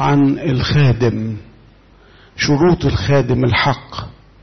عن الخادم شروط الخادم الحق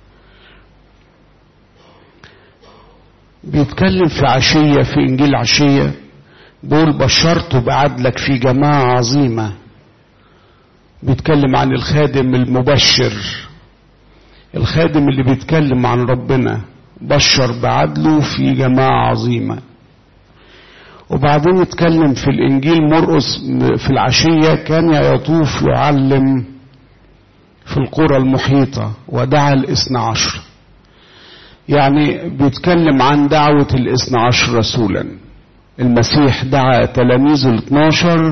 بيتكلم في عشية في إنجيل عشية بيقول بشرت بعدلك في جماعة عظيمة بيتكلم عن الخادم المبشر الخادم اللي بيتكلم عن ربنا بشر بعدله في جماعة عظيمة وبعدين يتكلم في الإنجيل مرقس في العشية كان يطوف يعلم في القرى المحيطة ودعا الاثنى عشر يعني بيتكلم عن دعوة الاثنى عشر رسولا المسيح دعا تلاميذه الاثناشر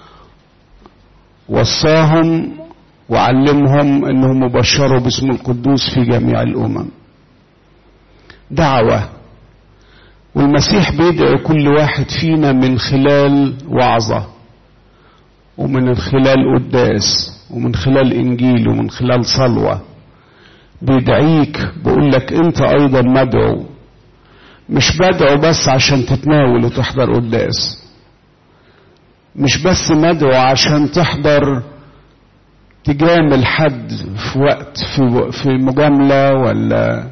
وصاهم وعلمهم انهم يبشروا باسم القدوس في جميع الامم دعوه والمسيح بيدعو كل واحد فينا من خلال وعظه ومن خلال قداس ومن خلال انجيل ومن خلال صلوه بيدعيك بيقول لك انت ايضا مدعو مش بدعو بس عشان تتناول وتحضر قداس مش بس مدعو عشان تحضر تجامل حد في وقت في في مجامله ولا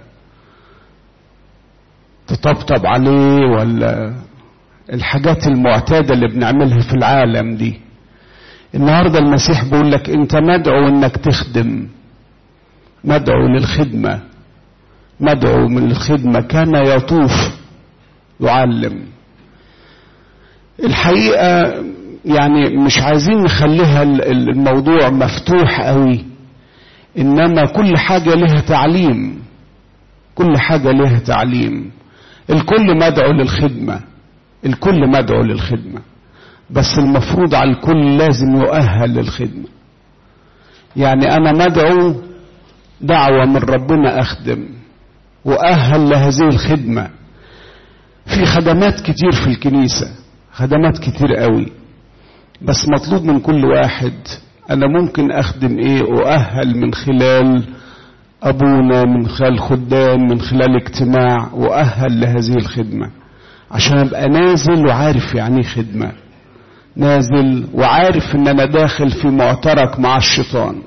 تطبطب عليه ولا الحاجات المعتاده اللي بنعملها في العالم دي النهارده المسيح بيقول لك انت مدعو انك تخدم مدعو للخدمه مدعو من الخدمه كان يطوف يعلم الحقيقه يعني مش عايزين نخليها الموضوع مفتوح قوي انما كل حاجه لها تعليم كل حاجه لها تعليم الكل مدعو للخدمه الكل مدعو للخدمه بس المفروض على الكل لازم يؤهل للخدمه يعني انا مدعو دعوه من ربنا اخدم واهل لهذه الخدمه في خدمات كتير في الكنيسه خدمات كتير قوي بس مطلوب من كل واحد انا ممكن اخدم ايه واهل من خلال ابونا من خلال خدام من خلال اجتماع واهل لهذه الخدمه عشان ابقى نازل وعارف يعني خدمه نازل وعارف ان انا داخل في معترك مع الشيطان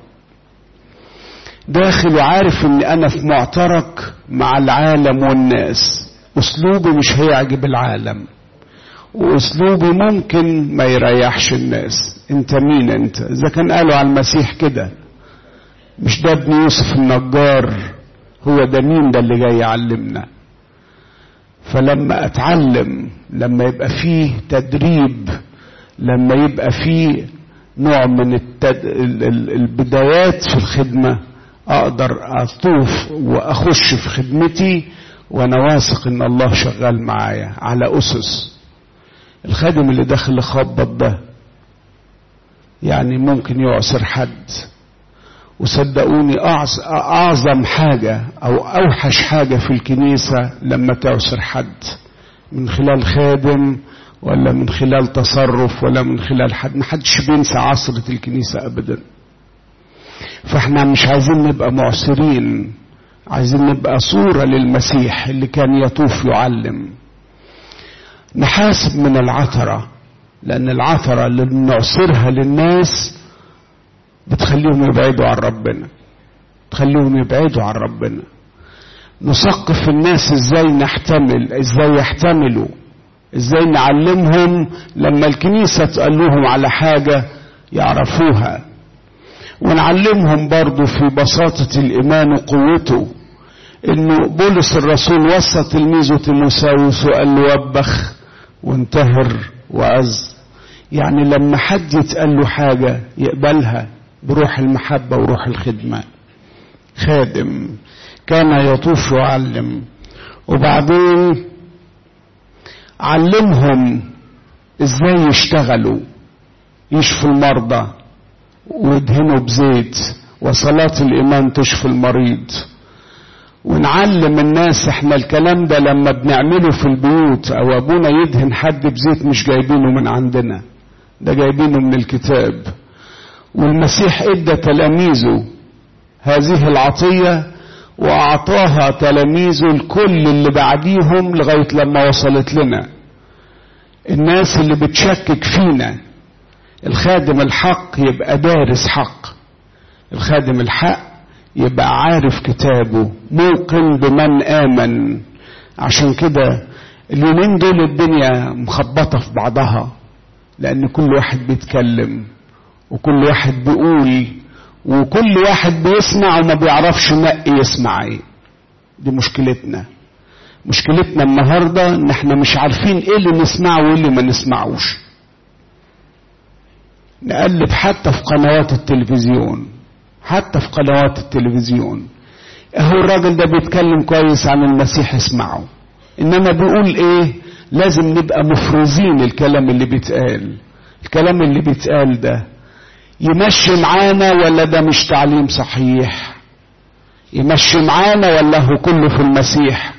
داخل وعارف ان انا في معترك مع العالم والناس اسلوبي مش هيعجب العالم واسلوبي ممكن ما يريحش الناس انت مين انت اذا كان قالوا على المسيح كده مش ده ابن يوسف النجار هو ده مين ده اللي جاي يعلمنا فلما اتعلم لما يبقى فيه تدريب لما يبقى فيه نوع من التد... البدايات في الخدمة اقدر اطوف واخش في خدمتي وانا واثق ان الله شغال معايا على اسس الخادم اللي داخل يخبط ده يعني ممكن يعسر حد وصدقوني اعظم حاجة او اوحش حاجة في الكنيسة لما تعسر حد من خلال خادم ولا من خلال تصرف ولا من خلال حد محدش بينسى عصرة الكنيسة ابدا فاحنا مش عايزين نبقى معسرين عايزين نبقى صورة للمسيح اللي كان يطوف يعلم نحاسب من العثرة لأن العثرة اللي بنعصرها للناس بتخليهم يبعدوا عن ربنا تخليهم يبعدوا عن ربنا نثقف الناس ازاي نحتمل ازاي يحتملوا ازاي نعلمهم لما الكنيسة تقول لهم على حاجة يعرفوها ونعلمهم برضو في بساطة الإيمان وقوته إنه بولس الرسول وصى تلميذه تيموساوس وقال له وبخ وانتهر وعز يعني لما حد يتقال له حاجة يقبلها بروح المحبة وروح الخدمة خادم كان يطوف يعلم وبعدين علمهم ازاي يشتغلوا يشفوا المرضى ويدهنوا بزيت وصلاة الإيمان تشفي المريض ونعلم الناس احنا الكلام ده لما بنعمله في البيوت او ابونا يدهن حد بزيت مش جايبينه من عندنا ده جايبينه من الكتاب والمسيح ادى تلاميذه هذه العطية واعطاها تلاميذه الكل اللي بعديهم لغاية لما وصلت لنا الناس اللي بتشكك فينا الخادم الحق يبقى دارس حق الخادم الحق يبقى عارف كتابه موقن بمن آمن عشان كده اليومين دول الدنيا مخبطة في بعضها لأن كل واحد بيتكلم وكل واحد بيقول وكل واحد بيسمع وما بيعرفش نقي يسمع ايه دي مشكلتنا مشكلتنا النهاردة ان احنا مش عارفين ايه اللي نسمعه وايه اللي ما نسمعوش نقلب حتى في قنوات التلفزيون حتى في قنوات التلفزيون اهو الراجل ده بيتكلم كويس عن المسيح اسمعه انما بيقول ايه لازم نبقى مفروزين الكلام اللي بيتقال الكلام اللي بيتقال ده يمشي معانا ولا ده مش تعليم صحيح يمشي معانا ولا هو كله في المسيح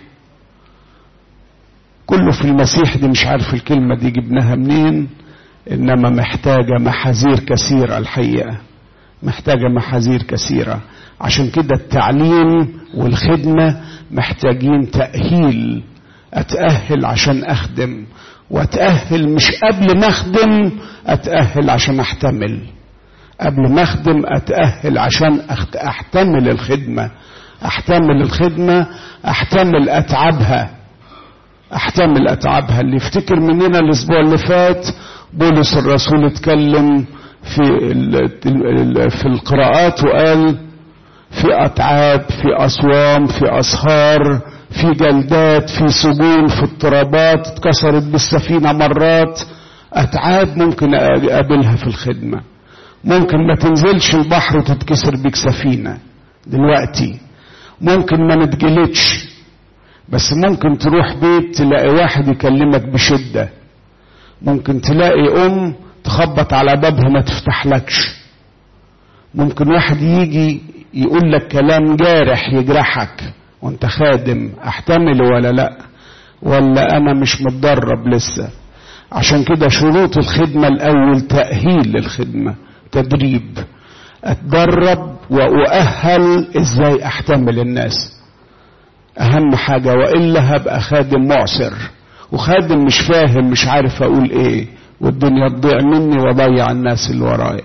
كله في المسيح دي مش عارف الكلمة دي جبناها منين إنما محتاجة محاذير كثيرة الحقيقة محتاجة محاذير كثيرة عشان كده التعليم والخدمة محتاجين تأهيل أتأهل عشان أخدم وأتأهل مش قبل ما أخدم أتأهل عشان أحتمل قبل ما أخدم أتأهل عشان أحتمل الخدمة أحتمل الخدمة أحتمل أتعبها أحتمل أتعبها اللي يفتكر مننا الأسبوع اللي فات بولس الرسول اتكلم في في القراءات وقال في أتعاب في أصوام في أسهار في جلدات في سجون في اضطرابات اتكسرت بالسفينة مرات أتعاب ممكن أقابلها في الخدمة ممكن ما تنزلش البحر وتتكسر بيك سفينة دلوقتي ممكن ما نتجلدش بس ممكن تروح بيت تلاقي واحد يكلمك بشدة ممكن تلاقي أم تخبط على بابها ما تفتحلكش ممكن واحد يجي يقول لك كلام جارح يجرحك وانت خادم احتمل ولا لا ولا انا مش متدرب لسه عشان كده شروط الخدمة الاول تأهيل للخدمة تدريب اتدرب واؤهل ازاي احتمل الناس اهم حاجة والا هبقى خادم معسر وخادم مش فاهم مش عارف اقول ايه والدنيا تضيع مني واضيع الناس اللي ورايا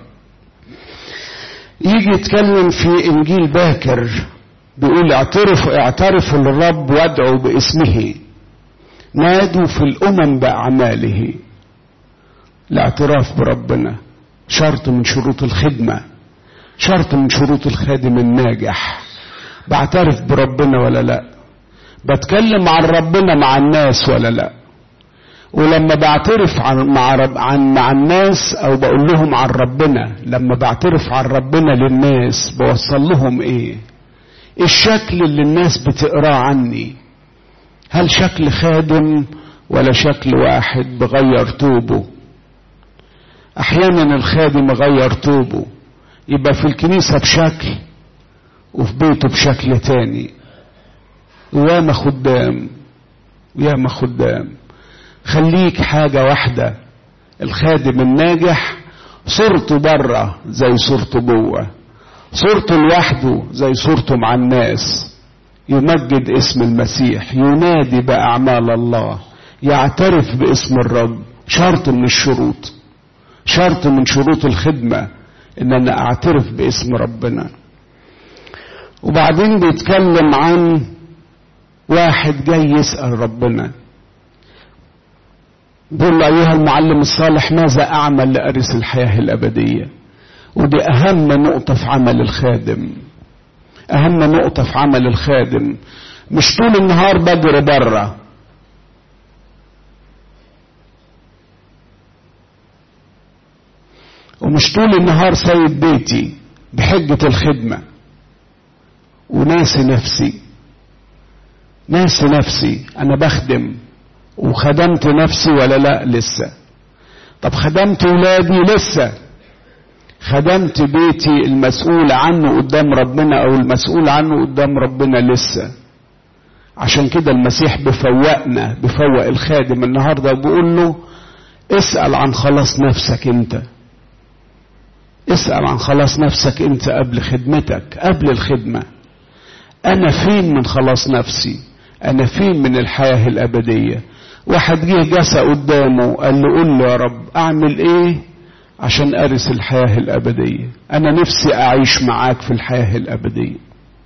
يجي يتكلم في انجيل باكر بيقول اعترفوا اعترفوا للرب وادعوا باسمه نادوا في الامم باعماله الاعتراف بربنا شرط من شروط الخدمه شرط من شروط الخادم الناجح بعترف بربنا ولا لا بتكلم عن ربنا مع الناس ولا لا ولما بعترف عن مع, رب عن مع الناس او بقول لهم عن ربنا لما بعترف عن ربنا للناس بوصل لهم ايه الشكل اللي الناس بتقراه عني هل شكل خادم ولا شكل واحد بغير توبه احيانا الخادم غير توبه يبقى في الكنيسة بشكل وفي بيته بشكل تاني وياما خدام وياما خدام خليك حاجة واحدة الخادم الناجح صورته بره زي صورته جوه صورته لوحده زي صورته مع الناس يمجد اسم المسيح ينادي بأعمال الله يعترف باسم الرب شرط من الشروط شرط من شروط الخدمة ان انا اعترف باسم ربنا وبعدين بيتكلم عن واحد جاي يسأل ربنا بيقول له أيها المعلم الصالح ماذا أعمل لأرث الحياة الأبدية ودي أهم نقطة في عمل الخادم أهم نقطة في عمل الخادم مش طول النهار بجري بره ومش طول النهار سايب بيتي بحجة الخدمة وناسي نفسي ناسي نفسي أنا بخدم وخدمت نفسي ولا لا لسه طب خدمت ولادي لسه خدمت بيتي المسؤول عنه قدام ربنا او المسؤول عنه قدام ربنا لسه عشان كده المسيح بفوقنا بفوق الخادم النهارده وبيقول له اسأل عن خلاص نفسك انت اسأل عن خلاص نفسك انت قبل خدمتك قبل الخدمة انا فين من خلاص نفسي انا فين من الحياة الابدية واحد جه جسى قدامه قال له قول له يا رب اعمل ايه عشان أرث الحياة الأبدية أنا نفسي أعيش معاك في الحياة الأبدية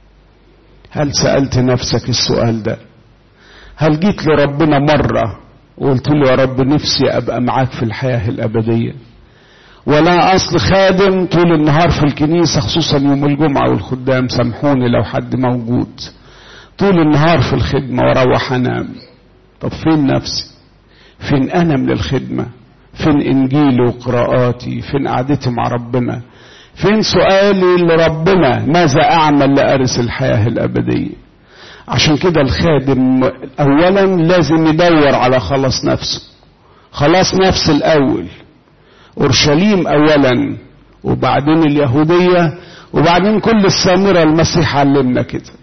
هل سألت نفسك السؤال ده هل جيت لربنا مرة وقلت له يا رب نفسي أبقى معاك في الحياة الأبدية ولا أصل خادم طول النهار في الكنيسة خصوصا يوم الجمعة والخدام سامحوني لو حد موجود طول النهار في الخدمة واروح أنام طب فين نفسي فين أنا من الخدمة فين إنجيلي وقراءاتي فين قعدتي مع ربنا فين سؤالي لربنا ماذا أعمل لأرث الحياة الأبدية عشان كده الخادم أولا لازم يدور على خلاص نفسه خلاص نفس الأول أورشليم أولا وبعدين اليهودية وبعدين كل السامرة المسيح علمنا كده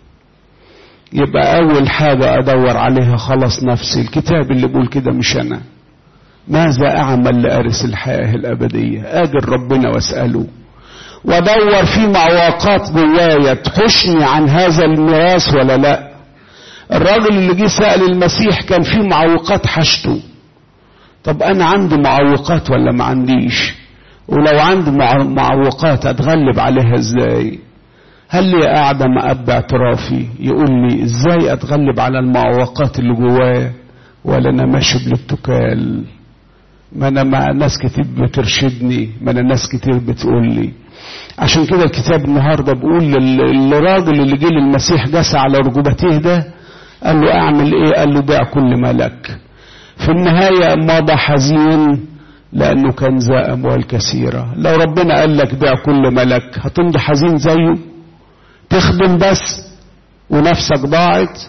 يبقى أول حاجة أدور عليها خلاص نفسي الكتاب اللي بيقول كده مش أنا ماذا أعمل لأرث الحياة الأبدية أجل ربنا وأسأله وادور في معوقات جوايا تحشني عن هذا الميراث ولا لا الراجل اللي جه سأل المسيح كان في معوقات حشته طب انا عندي معوقات ولا ما عنديش ولو عندي معوقات اتغلب عليها ازاي هل لي قاعدة مع أب اعترافي يقول لي ازاي اتغلب على المعوقات اللي جوايا ولا انا ماشي بالاتكال ما انا مع ناس كتير بترشدني ما انا ناس كتير بتقول لي عشان كده الكتاب النهارده بيقول للراجل اللي جه للمسيح جس على ركبتيه ده قال له اعمل ايه قال له بيع كل ما لك في النهايه مضى حزين لانه كان ذا اموال كثيره لو ربنا قال لك بيع كل ما لك هتمضي حزين زيه تخدم بس ونفسك ضاعت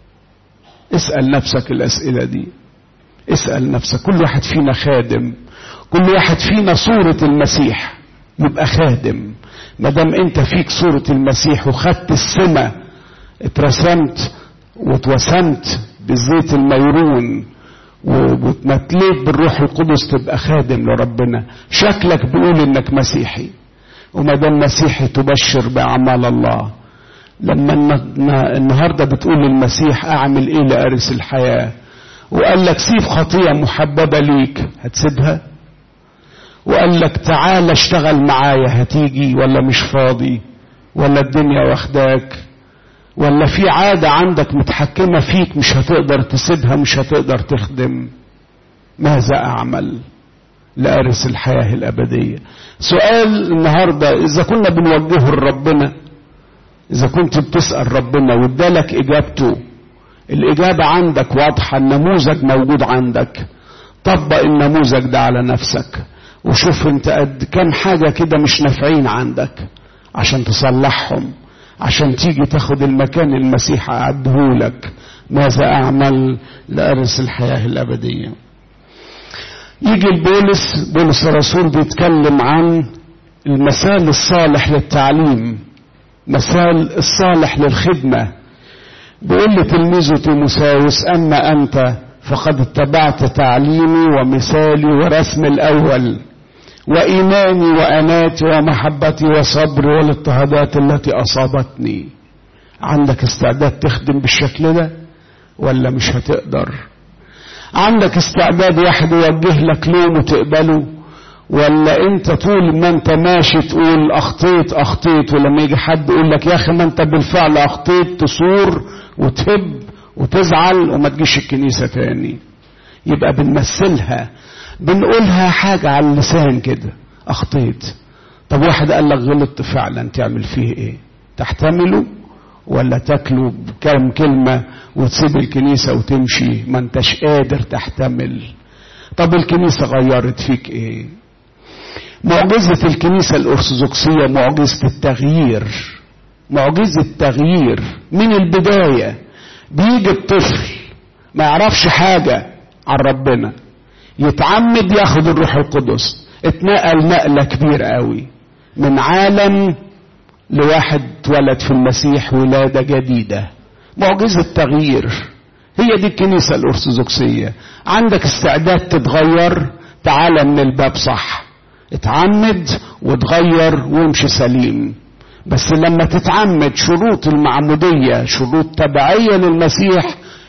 اسال نفسك الاسئله دي اسال نفسك كل واحد فينا خادم كل واحد فينا صوره المسيح يبقى خادم ما دام انت فيك صورة المسيح وخدت السمة اترسمت واتوسمت بالزيت الميرون واتمتليت بالروح القدس تبقى خادم لربنا شكلك بيقول انك مسيحي وما دام مسيحي تبشر باعمال الله لما النهارده بتقول للمسيح اعمل ايه لارث الحياه وقال لك سيب خطيه محببه ليك هتسيبها وقال لك تعال اشتغل معايا هتيجي ولا مش فاضي ولا الدنيا واخداك ولا في عادة عندك متحكمة فيك مش هتقدر تسيبها مش هتقدر تخدم ماذا أعمل لأرث الحياة الأبدية سؤال النهاردة إذا كنا بنوجهه لربنا إذا كنت بتسأل ربنا وادالك إجابته الإجابة عندك واضحة النموذج موجود عندك طبق النموذج ده على نفسك وشوف انت قد كم حاجة كده مش نافعين عندك عشان تصلحهم عشان تيجي تاخد المكان المسيح أعدهولك ماذا أعمل لأرث الحياة الأبدية يجي البولس بولس الرسول بيتكلم عن المثال الصالح للتعليم مثال الصالح للخدمة بيقول لتلميذه تيموساوس أما أنت فقد اتبعت تعليمي ومثالي ورسم الأول وإيماني وأناتي ومحبتي وصبري والاضطهادات التي أصابتني عندك استعداد تخدم بالشكل ده ولا مش هتقدر عندك استعداد واحد يوجه لك لوم وتقبله ولا انت طول ما انت ماشي تقول اخطيت اخطيت ولما يجي حد يقول لك يا اخي ما انت بالفعل اخطيت تصور وتهب وتزعل وما تجيش الكنيسة تاني يبقى بنمثلها بنقولها حاجة على اللسان كده أخطيت طب واحد قال لك غلطت فعلا تعمل فيه ايه تحتمله ولا تاكله بكام كلمة وتسيب الكنيسة وتمشي ما انتش قادر تحتمل طب الكنيسة غيرت فيك ايه معجزة الكنيسة الأرثوذكسية معجزة التغيير معجزة تغيير من البداية بيجي الطفل ما يعرفش حاجة عن ربنا يتعمد ياخد الروح القدس اتنقل نقلة كبيرة قوي من عالم لواحد اتولد في المسيح ولادة جديدة معجزة تغيير هي دي الكنيسة الأرثوذكسية عندك استعداد تتغير تعال من الباب صح اتعمد وتغير وامشي سليم بس لما تتعمد شروط المعمودية شروط تبعية للمسيح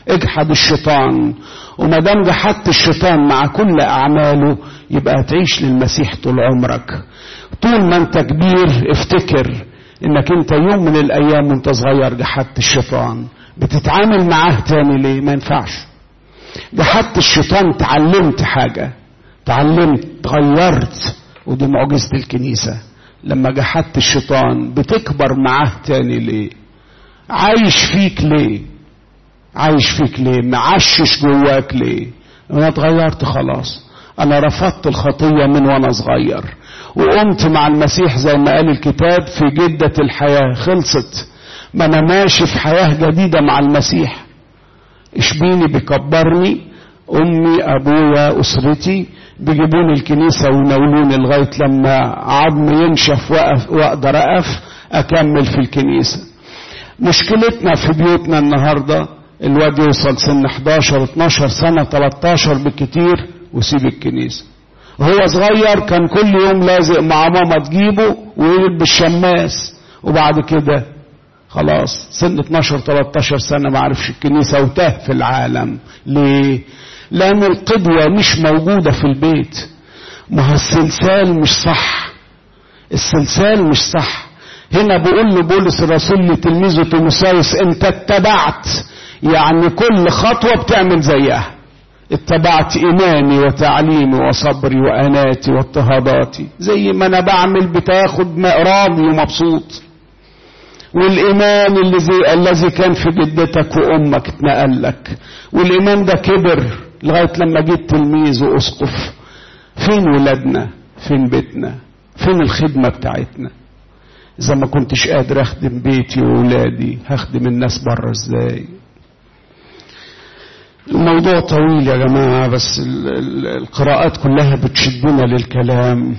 اجحد الشيطان وما دام جحدت الشيطان مع كل اعماله يبقى تعيش للمسيح طول عمرك طول ما انت كبير افتكر انك انت يوم من الايام وانت صغير جحدت الشيطان بتتعامل معاه تاني ليه ما ينفعش جحدت الشيطان تعلمت حاجة تعلمت تغيرت ودي معجزة الكنيسة لما جحدت الشيطان بتكبر معاه تاني ليه عايش فيك ليه عايش فيك ليه معشش جواك ليه انا اتغيرت خلاص انا رفضت الخطية من وانا صغير وقمت مع المسيح زي ما قال الكتاب في جدة الحياة خلصت ما انا ماشي في حياة جديدة مع المسيح اشبيني بيكبرني امي ابويا اسرتي بيجيبوني الكنيسة ويناولوني لغاية لما عظمي ينشف وأقف واقدر اقف اكمل في الكنيسة مشكلتنا في بيوتنا النهاردة الواد يوصل سن 11 12 سنة 13 بالكتير ويسيب الكنيسة هو صغير كان كل يوم لازق مع ماما تجيبه ويلبس شماس وبعد كده خلاص سن 12 13 سنة ما عرفش الكنيسة وتاه في العالم ليه لأن القدوة مش موجودة في البيت ما هو السلسال مش صح السلسال مش صح هنا بيقول له بولس الرسول لتلميذه تيموساوس انت اتبعت يعني كل خطوة بتعمل زيها اتبعت ايماني وتعليمي وصبري واناتي واضطهاداتي زي ما انا بعمل بتاخد راضي ومبسوط والايمان الذي الذي كان في جدتك وامك اتنقل لك والايمان ده كبر لغايه لما جيت تلميذ واسقف فين ولادنا فين بيتنا فين الخدمه بتاعتنا اذا ما كنتش قادر اخدم بيتي وولادي هخدم الناس بره ازاي الموضوع طويل يا جماعة بس القراءات كلها بتشدنا للكلام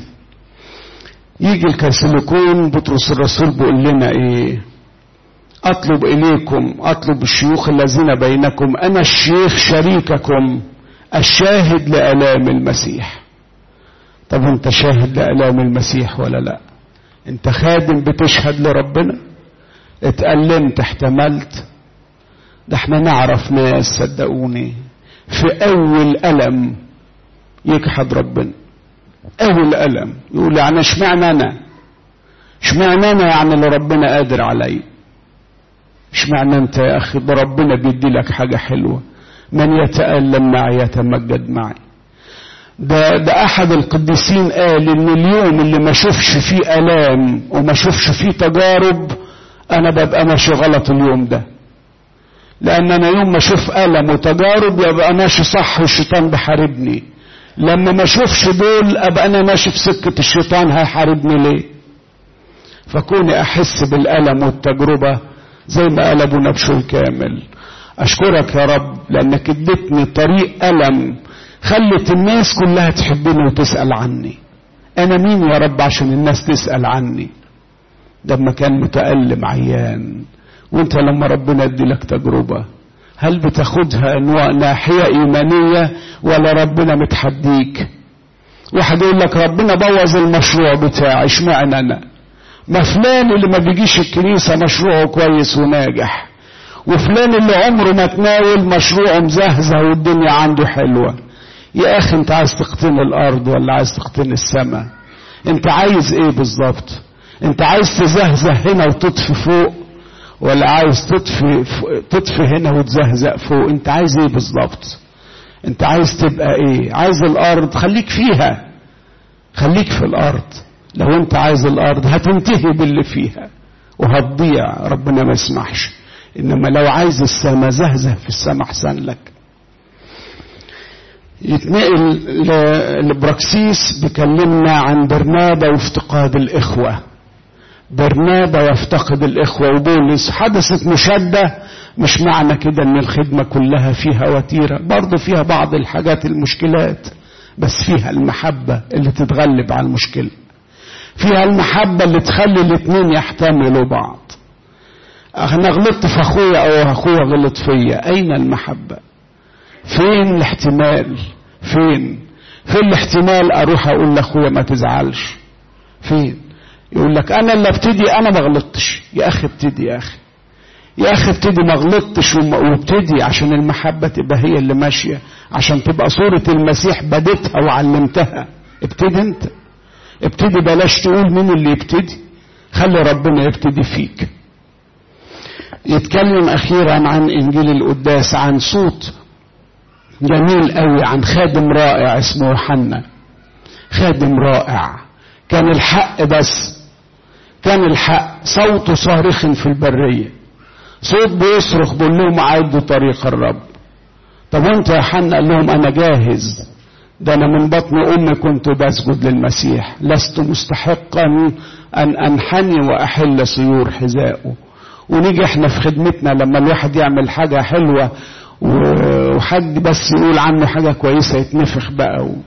يجي الكاسلكون بطرس الرسول بيقول لنا ايه اطلب اليكم اطلب الشيوخ الذين بينكم انا الشيخ شريككم الشاهد لالام المسيح طب انت شاهد لالام المسيح ولا لا انت خادم بتشهد لربنا اتألمت احتملت ده احنا نعرف ناس صدقوني في اول الم يجحد ربنا اول الم يقول يعني اشمعنى انا اشمعنى انا يعني اللي ربنا قادر علي اشمعنى انت يا اخي ده ربنا بيدي لك حاجه حلوه من يتالم معي يتمجد معي ده ده احد القديسين قال ان اليوم اللي ما اشوفش فيه الام وما اشوفش فيه تجارب انا ببقى ماشي غلط اليوم ده لان انا يوم ما اشوف الم وتجارب يبقى ماشي صح والشيطان بحاربني لما ما اشوفش دول ابقى انا ماشي في سكه الشيطان هيحاربني ليه فكوني احس بالالم والتجربه زي ما قال ابونا بشوي كامل اشكرك يا رب لانك اديتني طريق الم خلت الناس كلها تحبني وتسال عني انا مين يا رب عشان الناس تسال عني لما كان متالم عيان وانت لما ربنا يدي لك تجربة هل بتاخدها انواع ناحية ايمانية ولا ربنا متحديك واحد يقول لك ربنا بوظ المشروع بتاعي اشمعنى انا ما فلان اللي ما بيجيش الكنيسة مشروعه كويس وناجح وفلان اللي عمره ما تناول مشروعه مزهزه والدنيا عنده حلوة يا اخي انت عايز تقتني الارض ولا عايز تقتني السماء انت عايز ايه بالظبط انت عايز تزهزه هنا وتطفي فوق ولا عايز تطفي تطفي هنا وتزهزق فوق انت عايز ايه بالظبط انت عايز تبقى ايه عايز الارض خليك فيها خليك في الارض لو انت عايز الارض هتنتهي باللي فيها وهتضيع ربنا ما يسمحش انما لو عايز السما زهزه في السما احسن لك يتنقل لبراكسيس بيكلمنا عن برنابا وافتقاد الاخوه برنابا يفتقد الإخوة وبولس حدثت مشادة مش معنى كده ان الخدمة كلها فيها وتيرة برضه فيها بعض الحاجات المشكلات بس فيها المحبة اللي تتغلب على المشكلة فيها المحبة اللي تخلي الاتنين يحتملوا بعض انا غلطت في اخويا او اخويا غلط فيا اين المحبة فين الاحتمال فين فين الاحتمال اروح اقول لاخويا ما تزعلش فين يقول لك انا اللي ابتدي انا ما غلطتش يا اخي ابتدي يا اخي يا اخي ابتدي ما غلطتش وابتدي عشان المحبة تبقى هي اللي ماشية عشان تبقى صورة المسيح بديتها وعلمتها ابتدي انت ابتدي بلاش تقول مين اللي يبتدي خلي ربنا يبتدي فيك يتكلم اخيرا عن انجيل القداس عن صوت جميل قوي عن خادم رائع اسمه يوحنا خادم رائع كان الحق بس كان الحق صوته صارخ في البرية صوت بيصرخ بيقول لهم عدوا طريق الرب طب وانت يا حنا قال لهم انا جاهز ده انا من بطن امي كنت بسجد للمسيح لست مستحقا ان انحني واحل سيور حذائه ونيجي احنا في خدمتنا لما الواحد يعمل حاجة حلوة وحد بس يقول عنه حاجة كويسة يتنفخ بقى و...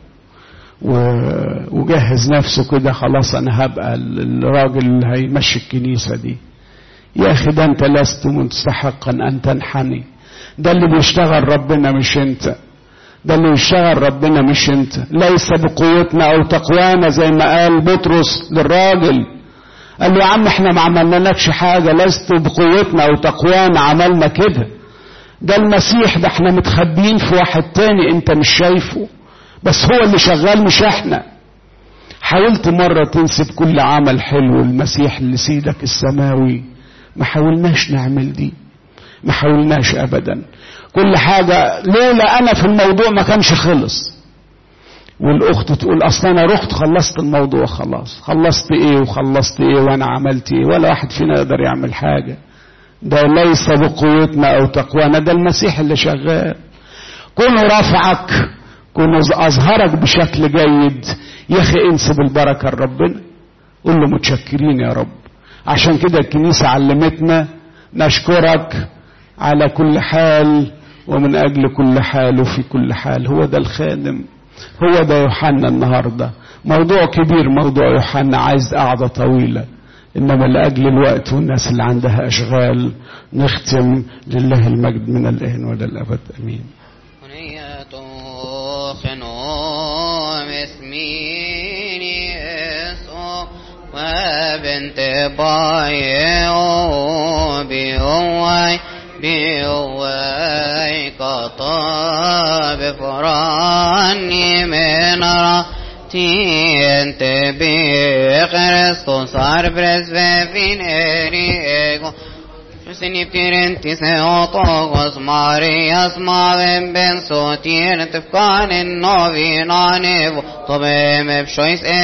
وجهز نفسه كده خلاص انا هبقى الراجل اللي هيمشي الكنيسة دي يا اخي ده انت لست مستحقا ان تنحني ده اللي بيشتغل ربنا مش انت ده اللي يشتغل ربنا مش انت ليس بقوتنا او تقوانا زي ما قال بطرس للراجل قال له يا عم احنا ما عملنالكش حاجة لست بقوتنا او تقوانا عملنا كده ده المسيح ده احنا متخبيين في واحد تاني انت مش شايفه بس هو اللي شغال مش احنا حاولت مرة تنسب كل عمل حلو المسيح لسيدك السماوي ما حاولناش نعمل دي ما حاولناش ابدا كل حاجة لولا انا في الموضوع ما كانش خلص والاخت تقول اصل انا رحت خلصت الموضوع خلاص خلصت ايه وخلصت ايه وانا عملت ايه ولا واحد فينا يقدر يعمل حاجة ده ليس بقوتنا او تقوانا ده المسيح اللي شغال كونه رفعك كونه اظهرك بشكل جيد يا اخي انسب البركة لربنا قول له متشكرين يا رب عشان كده الكنيسة علمتنا نشكرك على كل حال ومن اجل كل حال وفي كل حال هو ده الخادم هو ده يوحنا النهارده موضوع كبير موضوع يوحنا عايز قعده طويله انما لاجل الوقت والناس اللي عندها اشغال نختم لله المجد من الان والى الابد امين وبنت باي بيوي بيوي قطاب فراني من راتي بخريستوس اربرز فين اريغو Sini pirenti se otogos Marias mavem ben sotir tefkanin novi nanevo Tobe mepshois